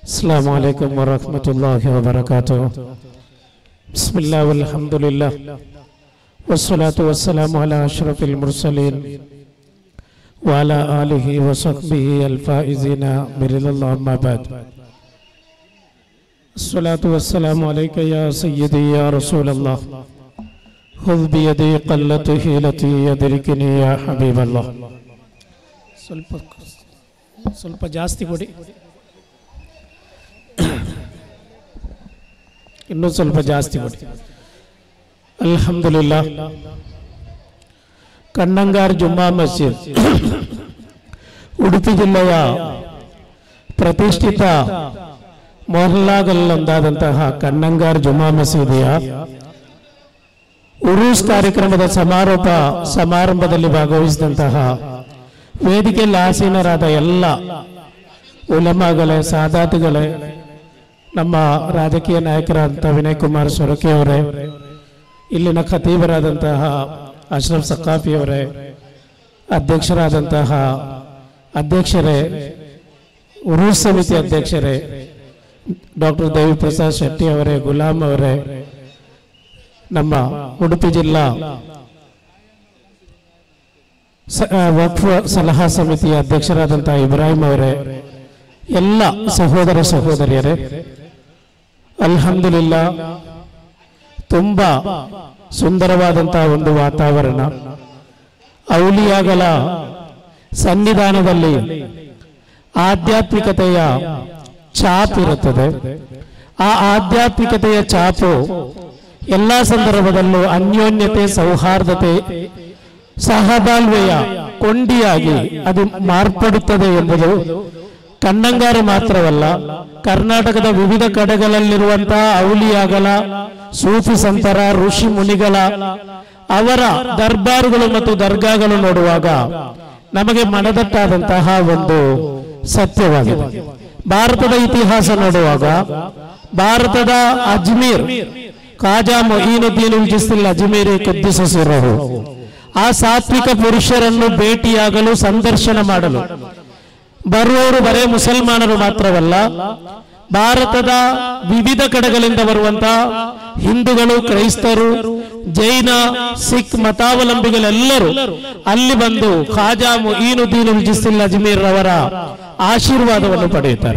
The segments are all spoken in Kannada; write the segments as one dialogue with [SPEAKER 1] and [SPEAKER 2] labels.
[SPEAKER 1] السلام عليكم ورحمة الله وبركاته بسم الله والحمد لله والصلاة والسلام على أشرف المرسلين وعلى آله وصحبه الفائزين برضا الله أما بعد الصلاة والسلام عليك يا سيدي يا رسول الله خذ بيدي قلت هيلتي يدركني يا حبيب الله ಸ್ವಲ್ಪ ಸ್ವಲ್ಪ ಜಾಸ್ತಿ ಕೊಡಿ ಇನ್ನೂ ಸ್ವಲ್ಪ ಜಾಸ್ತಿ ಕೊಡಿ ಅಲ್ಹಮ್ದುಲಿಲ್ಲಾ ಕಣ್ಣಂಗಾರ್ ಜುಮ್ಮಾ ಮಸ್ಜಿದ್ ಉಡುಪಿ ಜಿಲ್ಲೆಯ ಪ್ರತಿಷ್ಠಿತ ಮೊಹಲ್ಲಾಗಲ್ಲೊಂದಾದಂತಹ ಕಣ್ಣಂಗಾರ್ ಜುಮ್ಮಾ ಮಸೀದಿಯ ಉರೂಸ್ ಕಾರ್ಯಕ್ರಮದ ಸಮಾರೋಪ ಸಮಾರಂಭದಲ್ಲಿ ಭಾಗವಹಿಸಿದಂತಹ ವೇದಿಕೆಯಲ್ಲಿ ಆಸೀನರಾದ ಎಲ್ಲ ಉಲಮಾಗಳೇ ಸಾದಾತುಗಳೇ ನಮ್ಮ ರಾಜಕೀಯ ನಾಯಕರಾದಂಥ ವಿನಯ್ ಕುಮಾರ್ ಸೊರಕೆ ಅವರೇ ಇಲ್ಲಿನ ಖತೀಬರಾದಂತಹ ಅಶ್ರಫ್ ಸಕಾಫಿ ಅವರೇ ಅಧ್ಯಕ್ಷರಾದಂತಹ ಅಧ್ಯಕ್ಷರೇ ಉರೂಸ್ ಸಮಿತಿ ಅಧ್ಯಕ್ಷರೇ ಡಾಕ್ಟರ್ ದೇವಿ ಪ್ರಸಾದ್ ಶೆಟ್ಟಿ ಅವರೇ ಗುಲಾಂ ಅವರೇ ನಮ್ಮ ಉಡುಪಿ ಜಿಲ್ಲಾ ಸ- ಆ, ವಕ್ಫ್ ಸಲಹಾ ಸಮಿತಿಯ ಅಧ್ಯಕ್ಷರಾದಂತಹ ಇಬ್ರಾಹಿಂ ಅವರೇ ಎಲ್ಲ ಸಹೋದರ ಸಹೋದರಿಯರೇ ಅಲ್ಹಮ್ದುಲಿಲ್ಲಾ ತುಂಬಾ ಸುಂದರವಾದಂತಹ ಒಂದು ವಾತಾವರಣ ಔಲಿಯಾಗಲ ಸನ್ನಿಧಾನದಲ್ಲಿ ಆಧ್ಯಾತ್ಮಿಕತೆಯ ಛಾಪ್ ಇರುತ್ತದೆ ಆ ಆಧ್ಯಾತ್ಮಿಕತೆಯ ಛಾಪು ಎಲ್ಲ ಸಂದರ್ಭದಲ್ಲೂ ಅನ್ಯೋನ್ಯತೆ ಸೌಹಾರ್ದತೆ ಸಹಬಾಳ್ವೆಯ ಕೊಂಡಿಯಾಗಿ ಅದು ಮಾರ್ಪಡುತ್ತದೆ ಎಂಬುದು ಕಣ್ಣಂಗಾರು ಮಾತ್ರವಲ್ಲ ಕರ್ನಾಟಕದ ವಿವಿಧ ಕಡೆಗಳಲ್ಲಿರುವಂತಹ ಔಲಿಯಾಗಲ ಸೂಫಿ ಸಂತರ ಋಷಿ ಮುನಿಗಳ ಅವರ ದರ್ಬಾರುಗಳು ಮತ್ತು ದರ್ಗಾಗಳು ನೋಡುವಾಗ ನಮಗೆ ಮನದಟ್ಟಾದಂತಹ ಒಂದು ಸತ್ಯವಾಗಿದೆ ಭಾರತದ ಇತಿಹಾಸ ನೋಡುವಾಗ ಭಾರತದ ಅಜ್ಮೀರ್ ಖಾಜಾ ಮೊಯಿನುದ್ದೀನ್ ಉಲ್ ಜಿಸ್ತಿಲ್ ಅಜ್ಮೀರಿ ಕುದ್ದಿಸಿರರು ಆ ಸಾತ್ವಿಕ ಪುರುಷರನ್ನು ಭೇಟಿಯಾಗಲು ಸಂದರ್ಶನ ಮಾಡಲು ಬರುವವರು ಬರೇ ಮುಸಲ್ಮಾನರು ಮಾತ್ರವಲ್ಲ ಭಾರತದ ವಿವಿಧ ಕಡೆಗಳಿಂದ ಬರುವಂತಹ ಹಿಂದೂಗಳು ಕ್ರೈಸ್ತರು ಜೈನ ಸಿಖ್ ಮತಾವಲಂಬಿಗಳೆಲ್ಲರೂ ಅಲ್ಲಿ ಬಂದು ಖಾಜಾ ಮೊಯಿನುದ್ದೀನ್ ಉಲ್ ಜಿಸ್ತಿಲ್ ಅಜ್ಮೀರ್ ಅವರ ಆಶೀರ್ವಾದವನ್ನು ಪಡೆಯುತ್ತಾರೆ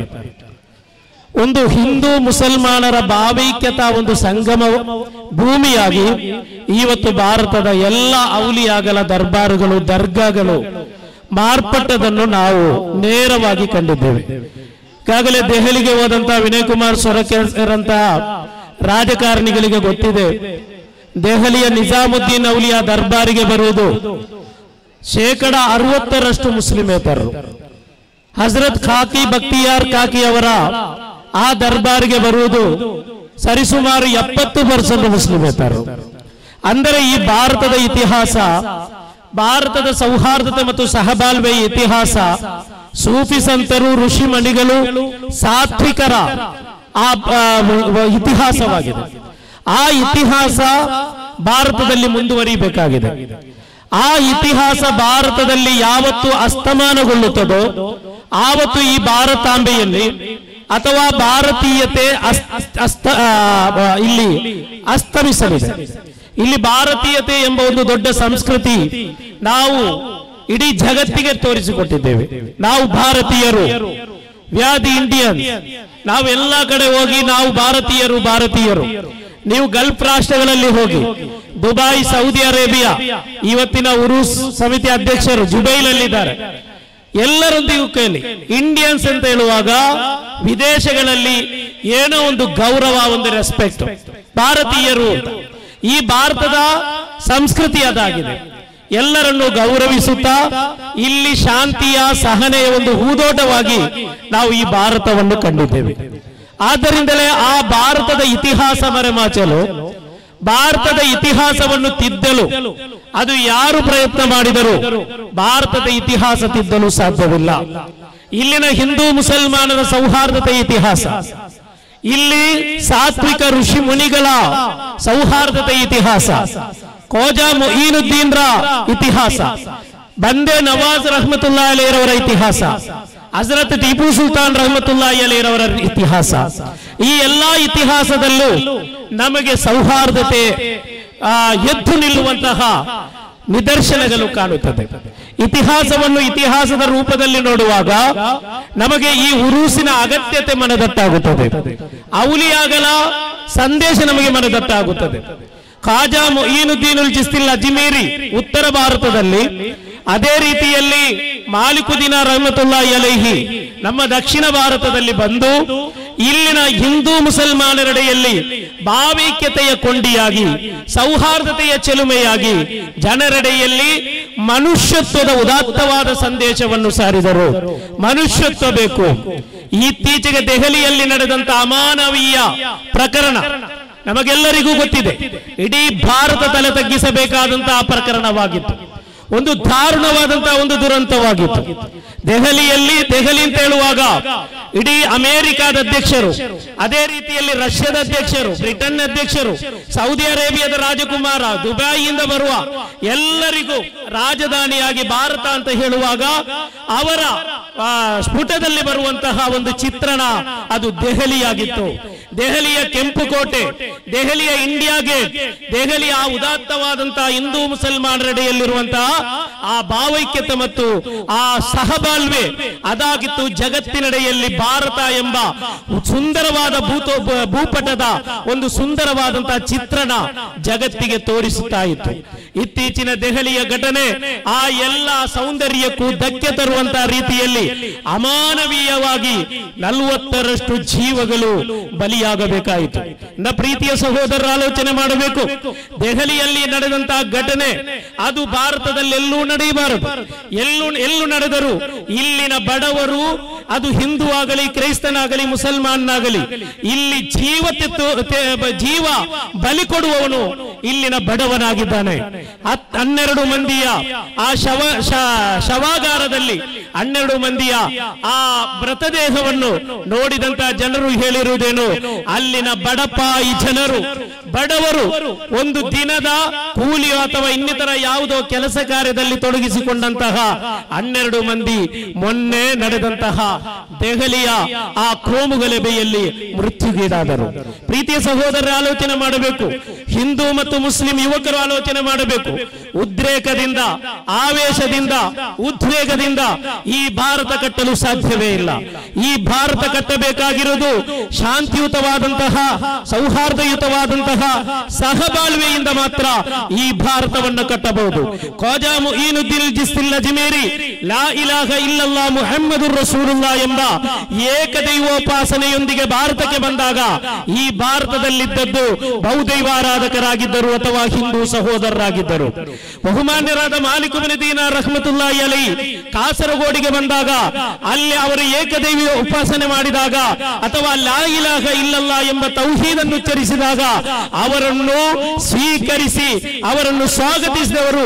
[SPEAKER 1] ಒಂದು ಹಿಂದೂ ಮುಸಲ್ಮಾನರ ಭಾವೈಕ್ಯತಾ ಒಂದು ಸಂಗಮ ಭೂಮಿಯಾಗಿ ಇವತ್ತು ಭಾರತದ ಎಲ್ಲ ಔಲಿಯಾಗಲ ದರ್ಬಾರುಗಳು ದರ್ಗಾಗಳು ಮಾರ್ಪಟ್ಟದನ್ನು ನಾವು ನೇರವಾಗಿ ಕಂಡಿದ್ದೇವೆ ಈಗಾಗಲೇ ದೆಹಲಿಗೆ ಹೋದಂತಹ ವಿನಯ್ ಕುಮಾರ್ ಸೊರಕೆರಂತಹ ರಾಜಕಾರಣಿಗಳಿಗೆ ಗೊತ್ತಿದೆ ದೆಹಲಿಯ ನಿಜಾಮುದ್ದೀನ್ ಔಲಿಯಾ ದರ್ಬಾರಿಗೆ ಬರುವುದು ಶೇಕಡ ಅರವತ್ತರಷ್ಟು ಮುಸ್ಲಿಮೇತರರು ಹಜರತ್ ಖಾಕಿ ಬಕ್ತಿಯಾರ್ ಕಾಕಿ ಅವರ ಆ ದರ್ಬಾರಿಗೆ ಬರುವುದು ಸರಿಸುಮಾರು ಎಪ್ಪತ್ತು ಪರ್ಸೆಂಟ್ ಮುಸ್ಲಿಮೇತರರು ಅಂದರೆ ಈ ಭಾರತದ ಇತಿಹಾಸ ಭಾರತದ ಸೌಹಾರ್ದತೆ ಮತ್ತು ಸಹಬಾಳ್ವೆಯ ಇತಿಹಾಸ ಸೂಫಿ ಸಂತರು ಋಷಿ ಮಣಿಗಳು ಸಾತ್ವಿಕರ ಆ ಆ, ವ- ಇತಿಹಾಸವಾಗಿದೆ ಆ ಇತಿಹಾಸ ಭಾರತದಲ್ಲಿ ಮುಂದುವರಿಬೇಕಾಗಿದೆ ಆ ಇತಿಹಾಸ ಭಾರತದಲ್ಲಿ ಯಾವತ್ತು ಅಸ್ತಮಾನಗೊಳ್ಳುತ್ತದೋ ಆವತ್ತು ಈ ಭಾರತಾಂಬೆಯಲ್ಲಿ ಅಥವಾ ಭಾರತೀಯತೆ ಅಸ್- ಅಸ್ತ ಆ, ಆ, ಇಲ್ಲಿ ಅಸ್ತಮಿಸಲಿದೆ ಇಲ್ಲಿ ಭಾರತೀಯತೆ ಎಂಬ ಒಂದು ದೊಡ್ಡ ಸಂಸ್ಕೃತಿ ನಾವು ಇಡೀ ಜಗತ್ತಿಗೆ ತೋರಿಸಿಕೊಟ್ಟಿದ್ದೇವೆ ನಾವು ಭಾರತೀಯರು ವ್ಯಾಧಿ ಇಂಡಿಯನ್ ನಾವು ಎಲ್ಲ ಕಡೆ ಹೋಗಿ ನಾವು ಭಾರತೀಯರು ಭಾರತೀಯರು ನೀವು ಗಲ್ಫ್ ರಾಷ್ಟ್ರಗಳಲ್ಲಿ ಹೋಗಿ ದುಬೈ ಸೌದಿ ಅರೇಬಿಯಾ ಇವತ್ತಿನ ಉರುಸ್ ಸಮಿತಿ ಅಧ್ಯಕ್ಷರು ಜುಬೈಲಲ್ಲಿದ್ದಾರೆ ಎಲ್ಲರೊಂದಿಗೂ ಕೇಳಿ ಇಂಡಿಯನ್ಸ್ ಅಂತ ಹೇಳುವಾಗ ವಿದೇಶಗಳಲ್ಲಿ ಏನೋ ಒಂದು ಗೌರವ ಒಂದು ರೆಸ್ಪೆಕ್ಟ್ ಭಾರತೀಯರು ಅಂತ. ಈ ಭಾರತದ ಸಂಸ್ಕೃತಿ ಅದಾಗಿದೆ ಎಲ್ಲರನ್ನು ಗೌರವಿಸುತ್ತಾ ಇಲ್ಲಿ ಶಾಂತಿಯ ಸಹನೆಯ ಒಂದು ಹೂದೋಟವಾಗಿ ನಾವು ಈ ಭಾರತವನ್ನು ಕಂಡಿದ್ದೇವೆ ಆದ್ದರಿಂದಲೇ ಆ ಭಾರತದ ಇತಿಹಾಸ ಮರೆಮಾಚಲು ಭಾರತದ ಇತಿಹಾಸವನ್ನು ತಿದ್ದಲು ಅದು ಯಾರು ಪ್ರಯತ್ನ ಮಾಡಿದರೂ ಭಾರತದ ಇತಿಹಾಸ ತಿದ್ದಲು ಸಾಧ್ಯವಿಲ್ಲ ಇಲ್ಲಿನ ಹಿಂದೂ ಮುಸಲ್ಮಾನರ ಸೌಹಾರ್ದತೆ ಇತಿಹಾಸ ಇಲ್ಲಿ ಸಾತ್ವಿಕ ಋಷಿ ಮುನಿಗಳ ಸೌಹಾರ್ದತೆ ಇತಿಹಾಸ ಖೋಜಾ ಮೊಯಿನುದ್ದೀನ್ರ ಇತಿಹಾಸ ಬಂದೆ ನವಾಜ್ ರಹಮತುಲ್ಲಾ ಅಲಿರವರ ಇತಿಹಾಸ ಹಜರತ್ ಟಿಪ್ಪು ಸುಲ್ತಾನ್ ರಹಮತುಲ್ಲಾಹಿ ಅಲಿರವರ ಇತಿಹಾಸ ಈ ಎಲ್ಲಾ ಇತಿಹಾಸದಲ್ಲೂ ನಮಗೆ ಸೌಹಾರ್ದತೆ ಆ, ಎದ್ದು ನಿಲ್ಲುವಂತಹ ನಿದರ್ಶನಗಳು ಕಾಣುತ್ತದೆ ಇತಿಹಾಸವನ್ನು ಇತಿಹಾಸದ ರೂಪದಲ್ಲಿ ನೋಡುವಾಗ ನಮಗೆ ಈ ಉರುಸಿನ ಅಗತ್ಯತೆ ಮನದಟ್ಟಾಗುತ್ತದೆ ಔಲಿಯಾಗಲ ಸಂದೇಶ ನಮಗೆ ಮನದಟ್ಟಾಗುತ್ತದೆ ಖಾಜಾ ಮೊಯಿನುದ್ದೀನುಲ್ ಜಿಸ್ತಿಲ್ ಅಜ್ಮೇರಿ ಉತ್ತರ ಭಾರತದಲ್ಲಿ ಅದೇ ರೀತಿಯಲ್ಲಿ ಮಾಲಿಕುದ್ದೀನ ರಹಮತುಲ್ಲಾಹಿ ಅಲೈಹಿ ನಮ್ಮ ದಕ್ಷಿಣ ಭಾರತದಲ್ಲಿ ಬಂದು ಇಲ್ಲಿನ ಹಿಂದೂ ಮುಸಲ್ಮಾನರೆಡೆಯಲ್ಲಿ ಭಾವೈಕ್ಯತೆಯ ಕೊಂಡಿಯಾಗಿ ಸೌಹಾರ್ದತೆಯ ಚೆಲುಮೆಯಾಗಿ ಜನರೆಡೆಯಲ್ಲಿ ಮನುಷ್ಯತ್ವದ ಉದಾತ್ತವಾದ ಸಂದೇಶವನ್ನು ಸಾರಿದರು ಮನುಷ್ಯತ್ವ ಬೇಕು ಇತ್ತೀಚೆಗೆ ದೆಹಲಿಯಲ್ಲಿ ನಡೆದಂತ ಅಮಾನವೀಯ ಪ್ರಕರಣ ನಮಗೆಲ್ಲರಿಗೂ ಗೊತ್ತಿದೆ ಇಡೀ ಭಾರತ ತಲೆ ತಗ್ಗಿಸಬೇಕಾದಂತಹ ಪ್ರಕರಣವಾಗಿತ್ತು ಒಂದು ದಾರುಣವಾದಂತಹ ಒಂದು ದುರಂತವಾಗಿತ್ತು ದೆಹಲಿಯಲ್ಲಿ ದೆಹಲಿ ಅಂತ ಹೇಳುವಾಗ ಇಡೀ ಅಮೆರಿಕಾದ ಅಧ್ಯಕ್ಷರು ಅದೇ ರೀತಿಯಲ್ಲಿ ರಷ್ಯಾದ ಅಧ್ಯಕ್ಷರು ಬ್ರಿಟನ್ ಅಧ್ಯಕ್ಷರು ಸೌದಿ ಅರೇಬಿಯಾದ ರಾಜಕುಮಾರ ದುಬೈಯಿಂದ ಬರುವ ಎಲ್ಲರಿಗೂ ರಾಜಧಾನಿಯಾಗಿ ಭಾರತ ಅಂತ ಹೇಳುವಾಗ ಅವರ ಆ, ಸ್ಫುಟದಲ್ಲಿ ಬರುವಂತಹ ಒಂದು ಚಿತ್ರಣ ಅದು ದೆಹಲಿಯಾಗಿತ್ತು ದೆಹಲಿಯ ಕೆಂಪು ಕೋಟೆ ದೆಹಲಿಯ ಇಂಡಿಯಾ ಗೇಟ್ ದೆಹಲಿಯ ಆ ಉದಾತ್ತವಾದಂತಹ ಹಿಂದೂ ಮುಸಲ್ಮಾನರೆಡೆಯಲ್ಲಿರುವಂತಹ ಆ ಭಾವೈಕ್ಯತೆ ಮತ್ತು ಆ ಸಹಬಾಳ್ವೆ ಅದಾಗಿತ್ತು ಜಗತ್ತಿನೆಡೆಯಲ್ಲಿ ಭಾರತ ಎಂಬ ಸುಂದರವಾದ ಭೂತೋ ಭೂ- ಭೂಪಟದ ಒಂದು ಸುಂದರವಾದಂತಹ ಚಿತ್ರಣ ಜಗತ್ತಿಗೆ ತೋರಿಸುತ್ತಾ ಇತ್ತು ಇತ್ತೀಚಿನ ದೆಹಲಿಯ ಘಟನೆ ಆ ಎಲ್ಲ ಸೌಂದರ್ಯಕ್ಕೂ ಧಕ್ಕೆ ತರುವಂತಹ ರೀತಿಯಲ್ಲಿ ಅಮಾನವೀಯವಾಗಿ ನಲವತ್ತರಷ್ಟು ಜೀವಗಳು ಬಲಿಯಾಗಬೇಕಾಯಿತು ನ ಪ್ರೀತಿಯ ಸಹೋದರರ ಆಲೋಚನೆ ಮಾಡಬೇಕು ದೆಹಲಿಯಲ್ಲಿ ನಡೆದಂತಹ ಘಟನೆ ಅದು ಭಾರತದಲ್ಲಿ ಎಲ್ಲೂ ನಡೆಯಬಾರದು ಎಲ್ಲೂ ಎಲ್ಲೂ ನಡೆದರು ಇಲ್ಲಿನ ಬಡವರು ಅದು ಹಿಂದೂ ಆಗಲಿ ಕ್ರೈಸ್ತನಾಗಲಿ ಮುಸಲ್ಮಾನಾಗಲಿ ಇಲ್ಲಿ ಜೀವ ತೆತ್ತು- ತೆ- ಬ- ಜೀವ ಬಲಿ ಕೊಡುವವನು ಇಲ್ಲಿನ ಬಡವನಾಗಿದ್ದಾನೆ ಹತ್- ಹನ್ನೆರಡು ಮಂದಿಯ ಆ ಶವ ಶ- ಶವಾಗಾರದಲ್ಲಿ ಹನ್ನೆರಡು ಮಂದಿಯ ಆ ಮೃತದೇಹವನ್ನು ನೋಡಿದಂತ ಜನರು ಹೇಳಿರುವುದೇನು ಅಲ್ಲಿನ ಬಡಪಾಯಿ ಜನರು ಬಡವರು ಒಂದು ದಿನದ ಕೂಲಿ ಅಥವಾ ಇನ್ನಿತರ ಯಾವುದೋ ಕೆಲಸ ಕಾರ್ಯದಲ್ಲಿ ತೊಡಗಿಸಿಕೊಂಡಂತಹ ಹನ್ನೆರಡು ಮಂದಿ ಮೊನ್ನೆ ನಡೆದಂತಹ ದೆಹಲಿಯ ಆ ಕೋಮುಗಲಭೆಯಲ್ಲಿ ಮೃತ್ಯುಗೀಡಾದರು ಪ್ರೀತಿಯ ಸಹೋದರರ ಆಲೋಚನೆ ಮಾಡಬೇಕು ಹಿಂದೂ ಮತ್ತು ಮುಸ್ಲಿಂ ಯುವಕರು ಆಲೋಚನೆ ಮಾಡಬೇಕು ಉದ್ರೇಕದಿಂದ ಆವೇಶದಿಂದ ಉದ್ವೇಗದಿಂದ ಈ ಭಾರತ ಕಟ್ಟಲು ಸಾಧ್ಯವೇ ಇಲ್ಲ ಈ ಭಾರತ ಕಟ್ಟಬೇಕಾಗಿರುವುದು ಶಾಂತಿಯುತವಾದಂತಹ ಸೌಹಾರ್ದಯುತವಾದಂತಹ ಸಹಬಾಳ್ವೆಯಿಂದ ಮಾತ್ರ ಈ ಭಾರತವನ್ನು ಕಟ್ಟಬಹುದು ಖಾಜಾ ಮುഈನುದ್ದೀನ್ ಜಿಸ್ತಿಲ್ ಅಜ್ಮೇರಿ ಲಾ ಇಲಾಹ ಇಲ್ಲಲ್ಲಾ ಮುಹಮ್ಮದುರ್ ರಸೂಲುಲ್ಲಾ ಎಂಬ ಏಕದೈವೋಪಾಸನೆಯೊಂದಿಗೆ ಭಾರತಕ್ಕೆ ಬಂದಾಗ ಈ ಭಾರತದಲ್ಲಿದ್ದದ್ದು ಬಹುದೈವಾರಾಧಕರಾಗಿದ್ದರು ಅಥವಾ ಹಿಂದೂ ಸಹೋದರರಾಗಿದ್ದರು ಬಹುಮಾನ್ಯರಾದ ಮಾಲಿಕುಬಿನ ದೀನ ರಹಮತುಲ್ಲಾಹಿ ಅಲೈ ಕಾಸರಗೋಡಿಗೆ ಬಂದಾಗ ಅಲ್ಲಿ ಅವರು ಏಕದೈವಿ ಉಪಾಸನೆ ಮಾಡಿದಾಗ ಅಥವಾ ಲಾ ಇಲಾಹ ಇಲ್ಲಲ್ಲ ಎಂಬ ತೌಹೀದನ್ನು ಉಚ್ಚರಿಸಿದಾಗ ಅವರನ್ನು ಸ್ವೀಕರಿಸಿ ಅವರನ್ನು ಸ್ವಾಗತಿಸಿದವರು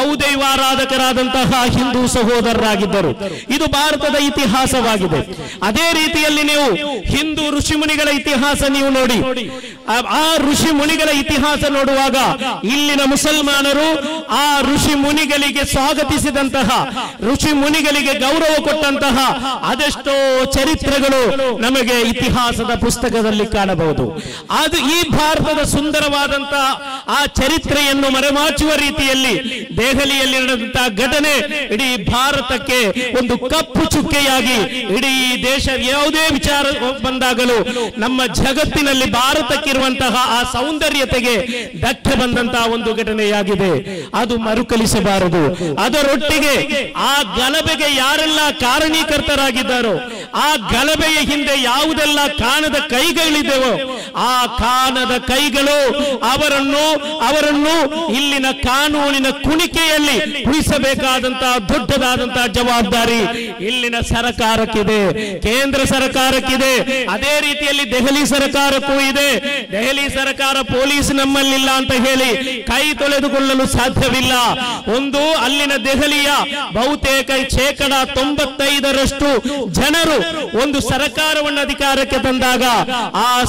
[SPEAKER 1] ಬಹುದೈವಾರಾಧಕರಾದಂತಹ ಹಿಂದೂ ಸಹೋದರರಾಗಿದ್ದರು ಇದು ಭಾರತದ ಇತಿಹಾಸವಾಗಿದೆ ಅದೇ ರೀತಿಯಲ್ಲಿ ನೀವು ಹಿಂದೂ ಋಷಿಮುನಿಗಳ ಇತಿಹಾಸ ನೀವು ನೋಡಿ ಆ- ಆ ಋಷಿ ಮುನಿಗಳ ಇತಿಹಾಸ ನೋಡುವಾಗ ಇಲ್ಲಿನ ಮುಸಲ್ಮಾನರು ಆ ಋಷಿ ಮುನಿಗಳಿಗೆ ಸ್ವಾಗತಿಸಿದಂತಹ ಋಷಿ ಮುನಿಗಳಿಗೆ ಗೌರವ ಕೊಟ್ಟಂತಹ ಅದೆಷ್ಟೋ ಚರಿತ್ರೆಗಳು ನಮಗೆ ಇತಿಹಾಸದ ಪುಸ್ತಕದಲ್ಲಿ ಕಾಣಬಹುದು ಅದು ಈ ಭಾರತದ ಸುಂದರವಾದಂತಹ ಆ ಚರಿತ್ರೆಯನ್ನು ಮರೆಮಾಚುವ ರೀತಿಯಲ್ಲಿ ದೆಹಲಿಯಲ್ಲಿ ನಡೆದಂತಹ ಘಟನೆ ಇಡೀ ಭಾರತಕ್ಕೆ ಒಂದು ಕಪ್ಪು ಚುಕ್ಕೆಯಾಗಿ ಇಡೀ ದೇಶ ಯಾವುದೇ ವಿಚಾರ ಬಂದಾಗಲೂ ನಮ್ಮ ಜಗತ್ತಿನಲ್ಲಿ ಭಾರತಕ್ಕಿರುವಂತಹ ಆ ಸೌಂದರ್ಯತೆಗೆ ಧಕ್ಕೆ ಬಂದಂತಹ ಒಂದು ಘಟನೆಯಾಗಿದೆ ಅದು ಮರುಕಳಿಸಬಾರದು ಅದರೊಟ್ಟಿಗೆ ಆ ಗಲಭೆಗೆ ಯಾರೆಲ್ಲ ಕಾರಣೀಕರ್ತರಾಗಿದ್ದಾರೋ ಆ ಗಲಭೆಯ ಹಿಂದೆ ಯಾವುದೆಲ್ಲ ಕಾಣದ ಕೈಗಳಿದೆವೋ ಆ ಕಾಣದ ಕೈಗಳು ಅವರನ್ನು ಅವರನ್ನು ಇಲ್ಲಿನ ಕಾನೂನಿನ ಕುಣಿಕೆಯಲ್ಲಿ ಉಳಿಸಬೇಕಾದಂತಹ ದೊಡ್ಡದಾದಂತಹ ಜವಾಬ್ದಾರಿ ಇಲ್ಲಿನ ಸರ್ಕಾರಕ್ಕಿದೆ ಕೇಂದ್ರ ಸರ್ಕಾರಕ್ಕಿದೆ ಅದೇ ರೀತಿಯಲ್ಲಿ ದೆಹಲಿ ಸರ್ಕಾರಕ್ಕೂ ಇದೆ ದೆಹಲಿ ಸರ್ಕಾರ ಪೊಲೀಸ್ ನಮ್ಮಲ್ಲಿಲ್ಲ ಅಂತ ಹೇಳಿ ಕೈ ತೊಳೆದುಕೊಳ್ಳಲು ಸಾಧ್ಯವಿಲ್ಲ ಒಂದು ಅಲ್ಲಿನ ದೆಹಲಿಯ ಬಹುತೇಕ ಶೇಕಡ ತೊಂಬತ್ತೈದರಷ್ಟು ಜನರು ಒಂದು ಸರ್ಕಾರವನ್ನು ಅಧಿಕಾರಕ್ಕೆ ತಂದಾಗ ಆ ಸರ್ಕಾರ